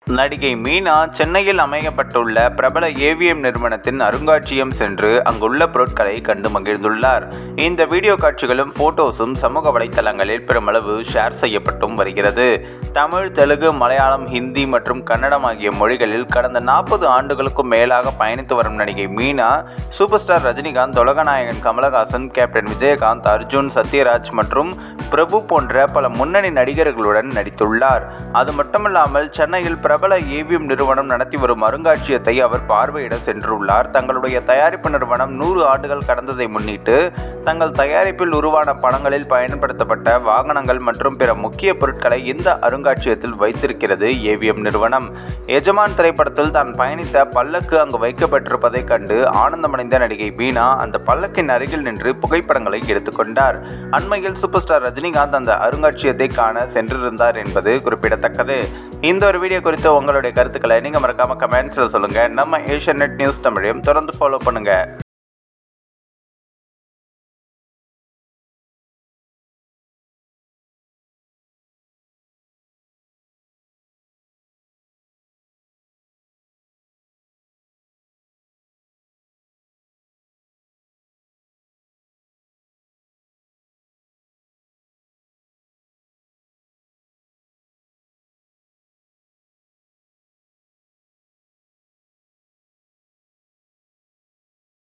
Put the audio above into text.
நடிகை மீனா சென்னையில் அமைக்கப்பட்டுள்ள பிரபல ஏவிஎம் நிறுவனத்தின் அருங்காட்சியகம் சென்று அங்குள்ள பொருட்களை கண்டு மகிழ்ந்துள்ளார் இந்த வீடியோ காட்சிகளும் போட்டோஸும் சமூக வலைத்தளங்களில் பெருமளவு ஷேர் செய்யப்பட்டும் வருகிறது தமிழ் தெலுங்கு மலையாளம் ஹிந்தி மற்றும் கன்னடம் ஆகிய மொழிகளில் கடந்த நாற்பது ஆண்டுகளுக்கும் மேலாக பயணித்து வரும் நடிகை மீனா சூப்பர் ஸ்டார் ரஜினிகாந்த் உலகநாயகன் கமலஹாசன் கேப்டன் விஜயகாந்த் அர்ஜுன் சத்யராஜ் மற்றும் பிரபு போன்ற பல முன்னணி நடிகர்களுடன் நடித்துள்ளார் அது மட்டுமல்லாமல் சென்னையில் பிரபல ஏவிஎம் நிறுவனம் நடத்தி வரும் அருங்காட்சியகத்தை அவர் பார்வையிட சென்றுள்ளார் தங்களுடைய தயாரிப்பு நிறுவனம் நூறு ஆண்டுகள் கடந்ததை முன்னிட்டு தங்கள் தயாரிப்பில் உருவான படங்களில் பயன்படுத்தப்பட்ட வாகனங்கள் மற்றும் பிற முக்கிய பொருட்களை இந்த அருங்காட்சியகத்தில் வைத்திருக்கிறது ஏவிஎம் நிறுவனம் எஜமான் திரைப்படத்தில் தான் பயணித்த பல்லக்கு அங்கு வைக்கப்பட்டிருப்பதைக் கண்டு ஆனந்தமடைந்த நடிகை மீனா அந்த பல்லக்கின் அருகில் நின்று புகைப்படங்களை எடுத்துக்கொண்டார் அண்மையில் சூப்பர் ஸ்டார் ரஜினிகாந்த் அந்த அருங்காட்சியகத்தை காண சென்றிருந்தார் என்பது குறிப்பிடத்தக்கது இந்த ஒரு வீடியோ குறித்து உங்களுடைய கருத்துக்களை நீங்கள் மறக்காம கமெண்ட்ஸில் சொல்லுங்கள் நம்ம ஏஷியன் நெட் நியூஸ் தமிழையும் தொடர்ந்து ஃபாலோ பண்ணுங்கள்